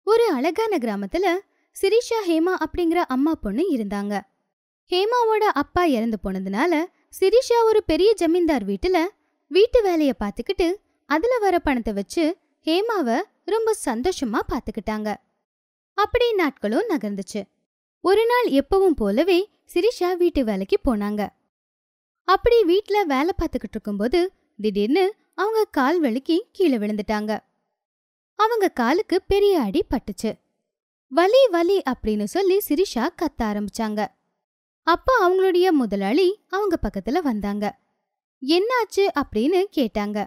ஒரு அழகான கிராமத்துல சிரிஷா ஹேமா அப்படிங்கிற அம்மா பொண்ணு இருந்தாங்க ஹேமாவோட அப்பா இறந்து போனதுனால சிரிஷா ஒரு பெரிய ஜமீன்தார் வீட்டுல வீட்டு வேலைய பார்த்துக்கிட்டு அதுல வர பணத்தை வச்சு ஹேமாவை ரொம்ப சந்தோஷமா பார்த்துக்கிட்டாங்க அப்படி நாட்களும் நகர்ந்துச்சு ஒரு நாள் எப்பவும் போலவே சிரிஷா வீட்டு வேலைக்கு போனாங்க அப்படி வீட்ல வேலை பார்த்துக்கிட்டு இருக்கும்போது திடீர்னு அவங்க கால் வலிக்கு கீழே விழுந்துட்டாங்க அவங்க காலுக்கு பெரிய அடி பட்டுச்சு வலி வலி அப்படின்னு சொல்லி சிரிஷா கத்த ஆரம்பிச்சாங்க அப்ப அவங்களுடைய முதலாளி அவங்க பக்கத்துல வந்தாங்க என்னாச்சு அப்படின்னு கேட்டாங்க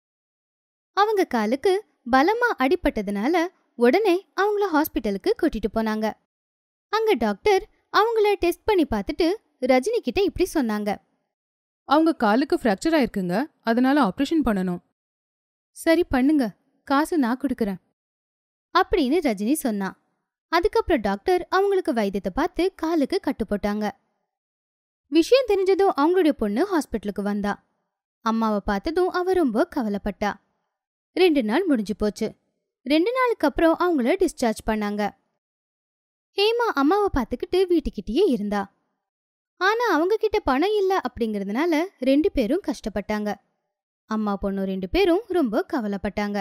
அவங்க காலுக்கு பலமா அடிபட்டதுனால உடனே அவங்கள ஹாஸ்பிட்டலுக்கு கூட்டிட்டு போனாங்க அங்க டாக்டர் அவங்கள டெஸ்ட் பண்ணி பார்த்துட்டு ரஜினி கிட்ட இப்படி சொன்னாங்க அவங்க காலுக்கு ஃப்ராக்சர் ஆயிருக்குங்க அதனால ஆப்ரேஷன் பண்ணணும் சரி பண்ணுங்க காசு நான் கொடுக்கறேன் அப்படின்னு ரஜினி சொன்னா அதுக்கப்புறம் டாக்டர் அவங்களுக்கு வைத்தியத்தை பார்த்து காலுக்கு கட்டு போட்டாங்க விஷயம் தெரிஞ்சதும் அவங்களுடைய பொண்ணு ஹாஸ்பிட்டலுக்கு வந்தா அம்மாவை பார்த்ததும் அவ ரொம்ப கவலைப்பட்டா ரெண்டு நாள் முடிஞ்சு போச்சு ரெண்டு நாளுக்கு அப்புறம் அவங்கள டிஸ்சார்ஜ் பண்ணாங்க ஹேமா அம்மாவை பார்த்துக்கிட்டு வீட்டுக்கிட்டேயே இருந்தா ஆனா அவங்க கிட்ட பணம் இல்ல அப்படிங்கறதுனால ரெண்டு பேரும் கஷ்டப்பட்டாங்க அம்மா பொண்ணு ரெண்டு பேரும் ரொம்ப கவலைப்பட்டாங்க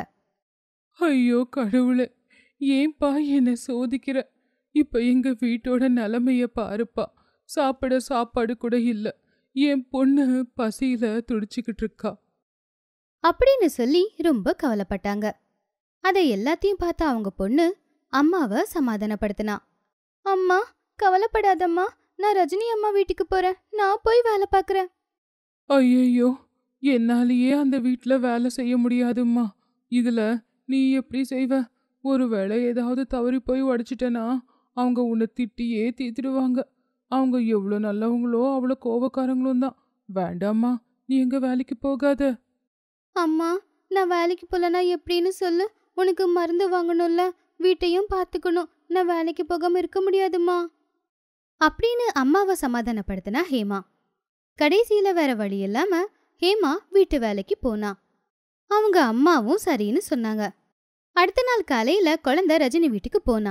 ஐயோ கடவுளே ஏன்பா என்ன சோதிக்கிற இப்ப எங்க வீட்டோட நிலைமைய பாருப்பா சாப்பிட சாப்பாடு கூட இல்ல என் பொண்ணு பசியில துடிச்சுக்கிட்டு இருக்கா அப்படின்னு சொல்லி ரொம்ப கவலைப்பட்டாங்க அதை எல்லாத்தையும் பார்த்த அவங்க பொண்ணு அம்மாவை சமாதானப்படுத்தினா அம்மா கவலைப்படாதம்மா நான் ரஜினி அம்மா வீட்டுக்கு போறேன் நான் போய் வேலை பார்க்கறேன் ஐயையோ என்னாலேயே அந்த வீட்ல வேலை செய்ய முடியாதும்மா இதுல நீ எப்படி செய்வ ஒருவேளை ஏதாவது தவறி போய் உடைச்சிட்டனா அவங்க உன்னை திட்டியே தீத்துடுவாங்க அவங்க எவ்வளோ நல்லவங்களோ அவ்வளோ கோவக்காரங்களும் தான் வேண்டாம்மா நீ எங்க வேலைக்கு போகாத அம்மா நான் வேலைக்கு போலனா எப்படின்னு சொல்லு உனக்கு மருந்து வாங்கணும்ல வீட்டையும் பார்த்துக்கணும் நான் வேலைக்கு போகாம இருக்க முடியாதும்மா அப்படின்னு அம்மாவை சமாதானப்படுத்தினா ஹேமா கடைசியில வேற வழி இல்லாம ஹேமா வீட்டு வேலைக்கு போனா அவங்க அம்மாவும் சரின்னு சொன்னாங்க அடுத்த நாள் காலையில குழந்தை ரஜினி வீட்டுக்கு போனா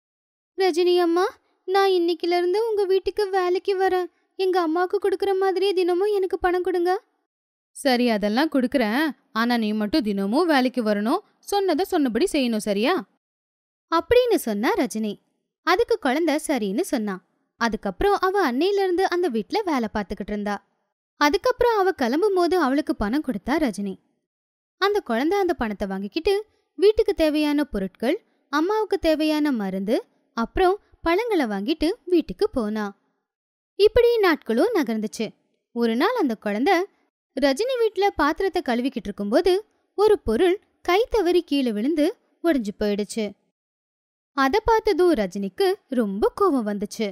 ரஜினி அம்மா நான் இன்னைக்குல இருந்து உங்க வீட்டுக்கு வேலைக்கு வரேன் எங்க அம்மாவுக்கு கொடுக்குற மாதிரியே தினமும் எனக்கு பணம் கொடுங்க சரி அதெல்லாம் கொடுக்குறேன் ஆனா நீ மட்டும் தினமும் வேலைக்கு வரணும் சொன்னதை சொன்னபடி செய்யணும் சரியா அப்படின்னு சொன்னா ரஜினி அதுக்கு குழந்தை சரின்னு சொன்னான் அதுக்கப்புறம் அவ அன்னையில இருந்து அந்த வீட்ல வேலை பார்த்துக்கிட்டு இருந்தா அதுக்கப்புறம் அவ கிளம்பும் போது அவளுக்கு பணம் கொடுத்தா ரஜினி அந்த குழந்தை அந்த பணத்தை வாங்கிக்கிட்டு வீட்டுக்கு தேவையான பொருட்கள் அம்மாவுக்கு தேவையான மருந்து அப்புறம் பழங்களை வாங்கிட்டு வீட்டுக்கு போனா இப்படி நாட்களும் நகர்ந்துச்சு ஒரு நாள் அந்த குழந்தை ரஜினி வீட்ல பாத்திரத்தை கழுவிக்கிட்டு இருக்கும்போது ஒரு பொருள் கை தவறி கீழே விழுந்து உடைஞ்சு போயிடுச்சு அத பார்த்ததும் ரஜினிக்கு ரொம்ப கோபம் வந்துச்சு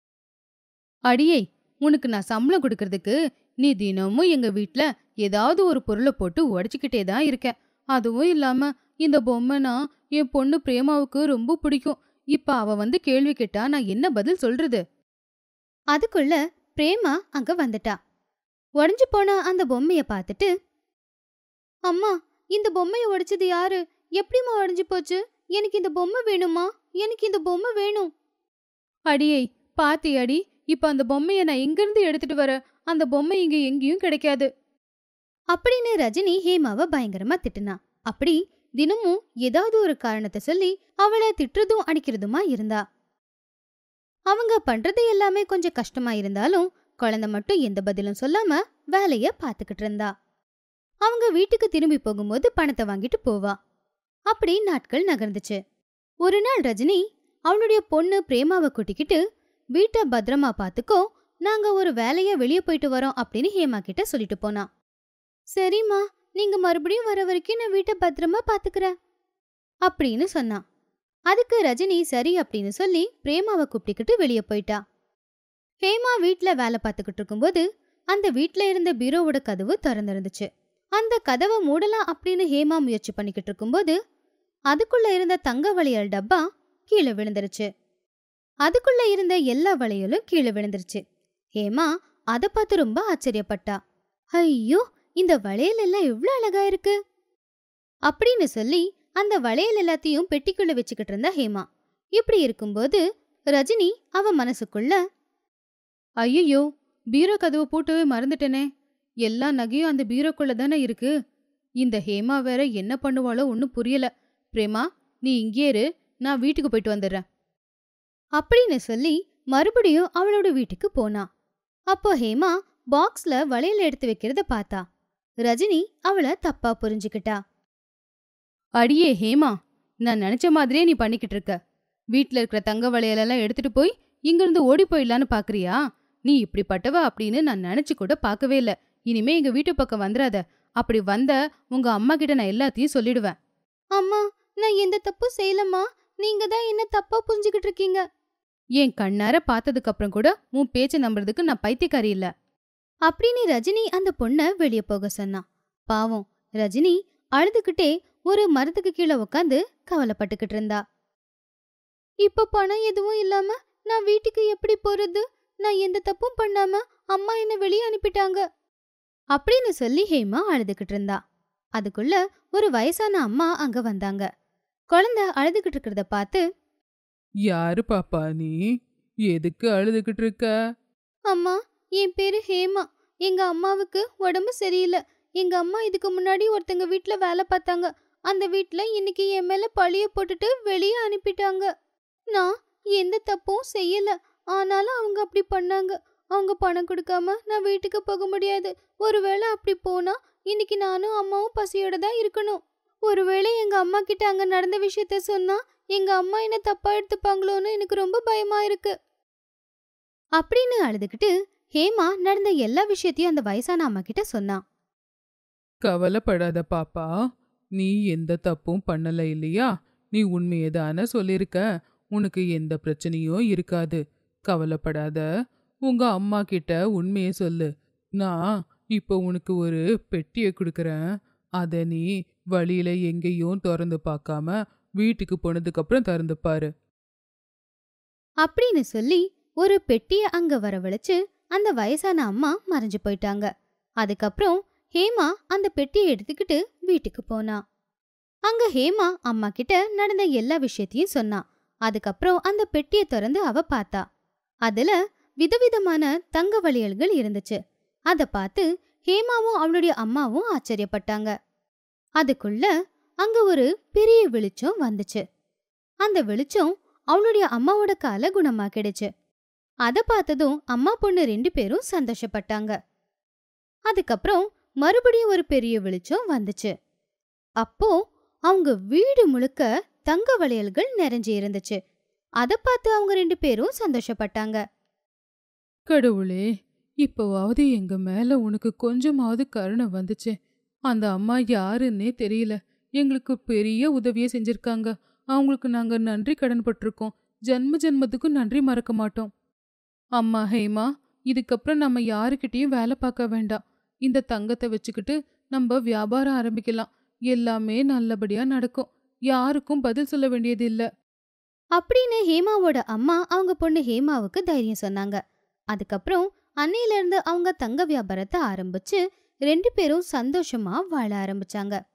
அடியே உனக்கு நான் சம்பளம் கொடுக்கறதுக்கு நீ தினமும் எங்க வீட்ல ஏதாவது ஒரு பொருளை போட்டு உடைச்சிக்கிட்டே தான் இருக்க அதுவும் இல்லாம இந்த பொம்மைனா என் பொண்ணு பிரேமாவுக்கு ரொம்ப பிடிக்கும் இப்ப அவ வந்து கேள்வி கேட்டா நான் என்ன பதில் சொல்றது அதுக்குள்ள பிரேமா அங்க வந்துட்டா உடைஞ்சு போன அந்த பொம்மைய பார்த்துட்டு அம்மா இந்த பொம்மைய உடைச்சது யாரு எப்படிம்மா உடைஞ்சு போச்சு எனக்கு இந்த பொம்மை வேணுமா எனக்கு இந்த பொம்மை வேணும் அடியே பாத்தி அடி இப்ப அந்த பொம்மைய நான் எங்கிருந்து எடுத்துட்டு வர அந்த பொம்மை இங்க எங்கேயும் கிடைக்காது அப்படின்னு ரஜினி ஹேமாவை பயங்கரமா திட்டுனா அப்படி தினமும் ஏதாவது ஒரு காரணத்தை சொல்லி அவளை திட்டுறதும் அடிக்கிறதுமா இருந்தா அவங்க பண்றது எல்லாமே கொஞ்சம் கஷ்டமா இருந்தாலும் குழந்தை மட்டும் எந்த பதிலும் சொல்லாம வேலைய பார்த்துக்கிட்டு இருந்தா அவங்க வீட்டுக்கு திரும்பி போகும்போது பணத்தை வாங்கிட்டு போவா அப்படி நாட்கள் நகர்ந்துச்சு ஒரு நாள் ரஜினி அவளுடைய பொண்ணு பிரேமாவை கூட்டிக்கிட்டு வீட்டை பத்திரமா பார்த்துக்கோ நாங்க ஒரு வேலையா வெளியே போயிட்டு வரோம் அப்படின்னு ஹேமா கிட்ட சொல்லிட்டு போனா சரிம்மா நீங்க மறுபடியும் வர வரைக்கும் நான் வீட்டை பத்திரமா பாத்துக்கிறேன் அப்படின்னு சொன்னான் அதுக்கு ரஜினி சரி அப்படின்னு சொல்லி பிரேமாவை கூப்பிட்டுக்கிட்டு வெளியே போயிட்டா ஹேமா வீட்ல வேலை பார்த்துக்கிட்டு இருக்கும்போது அந்த வீட்ல இருந்த பீரோவோட கதவு திறந்திருந்துச்சு அந்த கதவை மூடலாம் அப்படின்னு ஹேமா முயற்சி பண்ணிக்கிட்டு இருக்கும்போது அதுக்குள்ள இருந்த தங்க வளையல் டப்பா கீழே விழுந்துருச்சு அதுக்குள்ள இருந்த எல்லா வளையலும் கீழே விழுந்துருச்சு ஹேமா அதை பார்த்து ரொம்ப ஆச்சரியப்பட்டா ஐயோ இந்த வளையல் எல்லாம் எவ்வளவு அழகா இருக்கு அப்படின்னு சொல்லி அந்த வளையல் எல்லாத்தையும் பெட்டிக்குள்ள வச்சுக்கிட்டு இருந்தா ஹேமா இப்படி இருக்கும்போது ரஜினி அவ மனசுக்குள்ள ஐயோ பீரோ கதவு பூட்டவே மறந்துட்டேனே எல்லா நகையும் அந்த பீரோக்குள்ள தானே இருக்கு இந்த ஹேமா வேற என்ன பண்ணுவாளோ ஒன்னும் புரியல பிரேமா நீ இங்கே இரு நான் வீட்டுக்கு போயிட்டு வந்துடுறேன் அப்படின்னு சொல்லி மறுபடியும் அவளோட வீட்டுக்கு போனா அப்போ ஹேமா பாக்ஸ்ல வளையல் எடுத்து வைக்கிறத பார்த்தா ரஜினி அவளை தப்பா புரிஞ்சுக்கிட்டா அடியே ஹேமா நான் நினைச்ச மாதிரியே நீ பண்ணிக்கிட்டு இருக்க வீட்ல இருக்கிற தங்க வளையலெல்லாம் எடுத்துட்டு போய் இங்கிருந்து ஓடி போயிடலான்னு பாக்குறியா நீ இப்படிப்பட்டவ அப்படின்னு நான் நினைச்சு கூட பார்க்கவே இல்ல இனிமே எங்க வீட்டு பக்கம் வந்துடாத அப்படி வந்த உங்க அம்மா கிட்ட நான் எல்லாத்தையும் சொல்லிடுவேன் அம்மா நான் எந்த தப்பும் செய்யலம்மா நீங்க தான் என்ன தப்பா புரிஞ்சுக்கிட்டு இருக்கீங்க என் கண்ணார பார்த்ததுக்கு அப்புறம் கூட உன் பேச்சை நம்புறதுக்கு நான் பைத்தியக்காரி இல்ல அப்படின்னு ரஜினி அந்த பொண்ண வெளிய போக சொன்னான் பாவம் ரஜினி அழுதுகிட்டே ஒரு மரத்துக்கு கீழே உட்காந்து கவலைப்பட்டுக்கிட்டு இருந்தா இப்ப பணம் எதுவும் இல்லாம நான் வீட்டுக்கு எப்படி போறது நான் எந்த தப்பும் பண்ணாம அம்மா என்ன வெளியே அனுப்பிட்டாங்க அப்படின்னு சொல்லி ஹேமா அழுதுகிட்டு இருந்தா அதுக்குள்ள ஒரு வயசான அம்மா அங்க வந்தாங்க குழந்தை அழுதுகிட்டு இருக்கிறத பார்த்து யாரு பாப்பா நீ எதுக்கு அழுதுகிட்டு இருக்க அம்மா என் பேரு ஹேமா எங்க அம்மாவுக்கு உடம்பு சரியில்லை எங்க அம்மா இதுக்கு முன்னாடி ஒருத்தங்க வீட்ல வேலை பார்த்தாங்க அந்த வீட்ல இன்னைக்கு என் மேல பழிய போட்டுட்டு வெளியே அனுப்பிட்டாங்க நான் எந்த தப்பும் செய்யல ஆனாலும் அவங்க அப்படி பண்ணாங்க அவங்க பணம் கொடுக்காம நான் வீட்டுக்கு போக முடியாது ஒருவேளை அப்படி போனா இன்னைக்கு நானும் அம்மாவும் பசியோட தான் இருக்கணும் ஒருவேளை எங்க அம்மா கிட்ட அங்க நடந்த விஷயத்த சொன்னா எங்க அம்மா என்ன தப்பா எடுத்துப்பாங்களோன்னு எனக்கு ரொம்ப பயமா இருக்கு அப்படின்னு அழுதுகிட்டு ஹேமா நடந்த எல்லா விஷயத்தையும் அந்த வயசான அம்மா கிட்ட சொன்னான் கவலைப்படாத பாப்பா நீ எந்த தப்பும் பண்ணல இல்லையா நீ உண்மையை தானே சொல்லியிருக்க உனக்கு எந்த பிரச்சனையும் இருக்காது கவலைப்படாத உங்க அம்மா கிட்ட உண்மையை சொல்லு நான் இப்போ உனக்கு ஒரு பெட்டியை கொடுக்கறேன் அதை நீ வழியில எங்கேயும் திறந்து பார்க்காம வீட்டுக்கு போனதுக்கு அப்புறம் திறந்து பாரு அப்படின்னு சொல்லி ஒரு பெட்டிய அங்க வரவழைச்சு அந்த வயசான அம்மா மறைஞ்சு போயிட்டாங்க அதுக்கப்புறம் ஹேமா அந்த பெட்டியை எடுத்துக்கிட்டு வீட்டுக்கு போனா அங்க ஹேமா அம்மா கிட்ட நடந்த எல்லா விஷயத்தையும் சொன்னா அதுக்கப்புறம் அந்த பெட்டியை திறந்து அவ பார்த்தா அதுல விதவிதமான தங்க வளையல்கள் இருந்துச்சு அத பார்த்து ஹேமாவும் அவளுடைய அம்மாவும் ஆச்சரியப்பட்டாங்க அதுக்குள்ள அங்க ஒரு பெரிய வெளிச்சம் வந்துச்சு அந்த வெளிச்சம் அவளுடைய அம்மாவோட கால குணமாக்கிடுச்சு அத பார்த்ததும் அம்மா பொண்ணு ரெண்டு பேரும் சந்தோஷப்பட்டாங்க அதுக்கப்புறம் மறுபடியும் ஒரு பெரிய வெளிச்சம் வந்துச்சு அப்போ அவங்க வீடு முழுக்க தங்க வளையல்கள் நிறைஞ்சு இருந்துச்சு அத பார்த்து அவங்க ரெண்டு பேரும் சந்தோஷப்பட்டாங்க கடவுளே இப்போவாவது எங்க மேல உனக்கு கொஞ்சமாவது கருணை வந்துச்சு அந்த அம்மா யாருன்னே தெரியல எங்களுக்கு பெரிய உதவியை செஞ்சிருக்காங்க அவங்களுக்கு நாங்க நன்றி கடன் பட்டிருக்கோம் ஜென்ம ஜென்மத்துக்கும் நன்றி மறக்க மாட்டோம் அம்மா ஹேமா இதுக்கப்புறம் நம்ம யாருக்கிட்டயும் வேலை பார்க்க வேண்டாம் இந்த தங்கத்தை வச்சுக்கிட்டு நம்ம வியாபாரம் ஆரம்பிக்கலாம் எல்லாமே நல்லபடியா நடக்கும் யாருக்கும் பதில் சொல்ல வேண்டியது இல்ல அப்படின்னு ஹேமாவோட அம்மா அவங்க பொண்ணு ஹேமாவுக்கு தைரியம் சொன்னாங்க அதுக்கப்புறம் அன்னையில இருந்து அவங்க தங்க வியாபாரத்தை ஆரம்பிச்சு ரெண்டு பேரும் சந்தோஷமா வாழ ஆரம்பிச்சாங்க